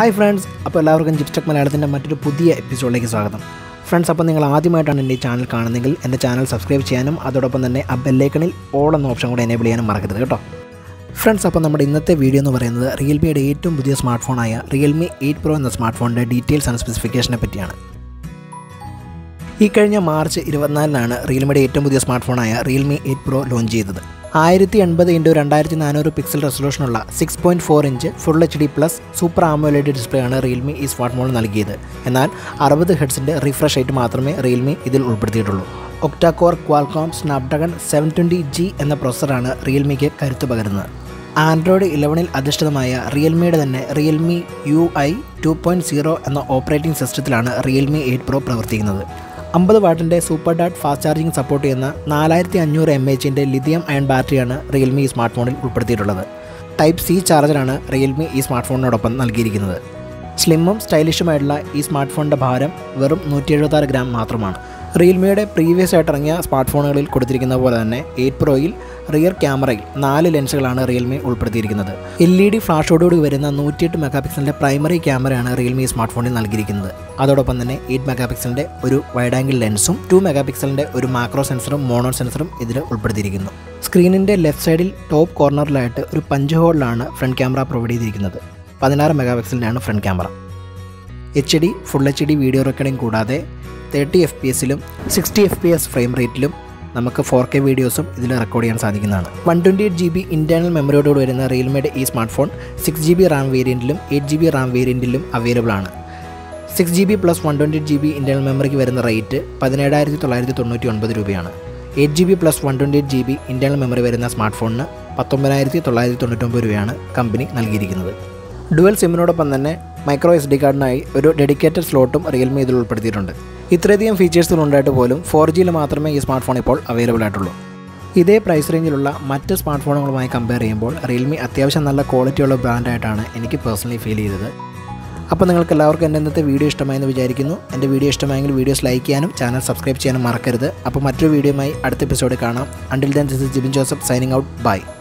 hi friends അപ്പോൾ എല്ലാവർക്കും ജിപ്സ്റ്റക് മലയാളത്തിൻ്റെ മറ്റൊരു പുതിയ എപ്പിസോഡിലേക്ക് സ്വാഗതം ഫ്രണ്ട്സ് അപ്പോൾ നിങ്ങൾ ആദ്യമായിട്ടാണ് എൻ്റെ ഈ ചാനൽ കാണുന്നതെങ്കിൽ എൻ്റെ ചാനൽ സബ്സ്ക്രൈബ് ചെയ്യാനും അതോടൊപ്പം തന്നെ ആ ബെല്ലൈക്കണിൽ ഓൾ എന്ന ഓപ്ഷൻ കൂടെ എനേബിൾ ചെയ്യാനും മറക്കരുത് കേട്ടോ ഫ്രണ്ട്സ് അപ്പോൾ നമ്മുടെ ഇന്നത്തെ വീഡിയോ എന്ന് പറയുന്നത് റിയൽമിയുടെ ഏറ്റവും പുതിയ സ്മാർട്ട് ഫോണായ റിയൽമി എയ്റ്റ് പ്രോ എന്ന സ്മാർട്ട് ഫോണിൻ്റെ ഡീറ്റെയിൽസ് ആൻഡ് സ്പെസിഫിക്കേഷനെ പറ്റിയാണ് ഈ കഴിഞ്ഞ മാർച്ച് ഇരുപത്തിനാലിനാണ് റിയൽമിയുടെ ഏറ്റവും പുതിയ സ്മാർട്ട് ഫോണായ റിയൽമി എയ്റ്റ് പ്രോ ലോഞ്ച് ചെയ്തത് ആയിരത്തി എൺപത് ഇൻറ്റു രണ്ടായിരത്തി നാനൂറ് പിക്സൽ റെസൊല്യൂഷനുള്ള six point four inch full H D plus super AMOLED display ആണ് റിയൽമി ഈ സ്മാർട്ട് ഫോണിൽ നൽകിയത് എന്നാൽ അറുപത് ഹെഡ്സിൻ്റെ റിഫ്രഷ് റേറ്റ് മാത്രമേ റിയൽമി ഇതിൽ ഉൾപ്പെടുത്തിയിട്ടുള്ളൂ octa core Qualcomm Snapdragon seven twenty G എന്ന പ്രോസസ്സറാണ് റിയൽമിക്ക് കരുത്ത് പകരുന്നത് ആൻഡ്രോയിഡ് ഇലവനിൽ അധിഷ്ഠിതമായ റിയൽമിയുടെ തന്നെ Realme U I two point zero എന്ന ഓപ്പറേറ്റിംഗ് സിസ്റ്റത്തിലാണ് റിയൽമി എയ്റ്റ് പ്രോ പ്രവർത്തിക്കുന്നത് അമ്പത് വാട്ടിൻ്റെ സൂപ്പർ ഡാറ്റ് ഫാസ്റ്റ് ചാർജിംഗ് സപ്പോർട്ട് ചെയ്യുന്ന നാലായിരത്തി അഞ്ഞൂറ് എം എച്ചിൻ്റെ ലിഥിയം അയൺ ബാറ്ററിയാണ് റിയൽമി ഈ സ്മാർട്ട് ഫോണിൽ ഉൾപ്പെടുത്തിയിട്ടുള്ളത് ടൈപ്പ് സി ചാർജറാണ് റിയൽമി ഈ സ്മാർട്ട് ഫോണിനോടൊപ്പം നൽകിയിരിക്കുന്നത് സ്ലിമ്മും സ്റ്റൈലിഷുമായിട്ടുള്ള ഈ സ്മാർട്ട് ഫോണിൻ്റെ ഭാരം വെറും നൂറ്റി എഴുപത്താറ് ഗ്രാം മാത്രമാണ് റിയൽമിയുടെ പ്രീവിയസ് ആയിട്ട് ഇറങ്ങിയ സ്മാർട്ട് ഫോണുകളിൽ കൊടുത്തിരിക്കുന്ന പോലെ തന്നെ എയ്റ്റ് പ്രോയിൽ റിയർ ക്യാമറയിൽ നാല് ലെൻസുകളാണ് റിയൽമി ഉൾപ്പെടുത്തിയിരിക്കുന്നത് എൽ ഇ ഡി ഫ്ലാഷോടുകൂടി വരുന്ന നൂറ്റിയെട്ട് മെഗാ പിക്സലിൻ്റെ പ്രൈമറി ക്യാമറയാണ് റിയൽമി സ്മാർട്ട് ഫോണിൽ നൽകിയിരിക്കുന്നത് അതോടൊപ്പം തന്നെ എയ്റ്റ് മെഗാ പിക്സലിൻ്റെ ഒരു വൈഡ് ആംഗിൾ ലെൻസും ടു മെഗാ പിക്സലിൻ്റെ ഒരു മാക്രോ സെൻസറും മോണോ സെൻസറും ഇതിൽ ഉൾപ്പെടുത്തിയിരിക്കുന്നു സ്ക്രീനിൻ്റെ ലെഫ്റ്റ് സൈഡിൽ ടോപ്പ് കോർണറിലായിട്ട് ഒരു പഞ്ച് ഹോളിലാണ് ഫ്രണ്ട് ക്യാമറ പ്രൊവൈഡ് ചെയ്തിരിക്കുന്നത് പതിനാറ് മെഗാ പിക്സലിൻ്റെയാണ് front camera H D full H D video recording കൂടാതെ തേർട്ടി എഫ് പി എസിലും sixty F P S frame റേറ്റിലും നമുക്ക് ഫോർ കെ വീഡിയോസും ഇതിൽ റെക്കോർഡ് ചെയ്യാൻ സാധിക്കുന്നതാണ് one twenty eight G B internal മെമ്മറിയോട് വരുന്ന റിയൽമിയുടെ ഈ smart phone six G B RAM വേരിയൻറ്റിലും എയ്റ്റ് ജി ബി റാം വേരിയൻറ്റിലും അവൈലബിൾ ആണ് six G B plus one twenty G B internal മെമ്മറിക്ക് വരുന്ന റേറ്റ് പതിനേഴായിരത്തി തൊള്ളായിരത്തി തൊണ്ണൂറ്റി ഒൻപത് രൂപയാണ് eight G B plus one twenty eight G B internal memory വരുന്ന സ്മാർട്ട് ഫോണിന് പത്തൊമ്പതിനായിരത്തി തൊള്ളായിരത്തി തൊണ്ണൂറ്റൊമ്പത് രൂപയാണ് കമ്പനി നൽകിയിരിക്കുന്നത് ഡുവൽ സിമ്മിനോടൊപ്പം തന്നെ മൈക്രോ എസ് ഡി കാർഡിനായി ഒരു ഡെഡിക്കേറ്റഡ് സ്ലോട്ടും റിയൽമി ഇതിൽ ഉൾപ്പെടുത്തിയിട്ടുണ്ട് ഇത്രയധികം ഫീച്ചേഴ്സുകൾ ഉണ്ടായിട്ട് പോലും ഫോർ ജിയിൽ മാത്രമേ ഈ സ്മാർട്ട് ഫോൺ ഇപ്പോൾ അവൈലബിൾ ആയിട്ടുള്ളൂ ഇതേ പ്രൈസ് റേഞ്ചിലുള്ള മറ്റ് സ്മാർട്ട് ഫോണുകളുമായി കമ്പയർ ചെയ്യുമ്പോൾ റിയൽമി അത്യാവശ്യം നല്ല ക്വാളിറ്റിയുള്ള ബ്രാൻഡായിട്ടാണ് എനിക്ക് പേഴ്സണലി ഫീൽ ചെയ്തത് അപ്പോൾ നിങ്ങൾക്ക് എല്ലാവർക്കും എൻ്റെ ഇന്നത്തെ വീഡിയോ ഇഷ്ടമായെന്ന് വിചാരിക്കുന്നു എൻ്റെ വീഡിയോ ഇഷ്ടമായെങ്കിൽ വീഡിയോസ് ലൈക്ക് ചെയ്യാനും ചാനൽ സബ്സ്ക്രൈബ് ചെയ്യാനും മറക്കരുത് അപ്പോൾ മറ്റൊരു വീഡിയോയുമായി അടുത്ത എപ്പിസോഡ് കാണാം until then this is Jibin Joseph signing out by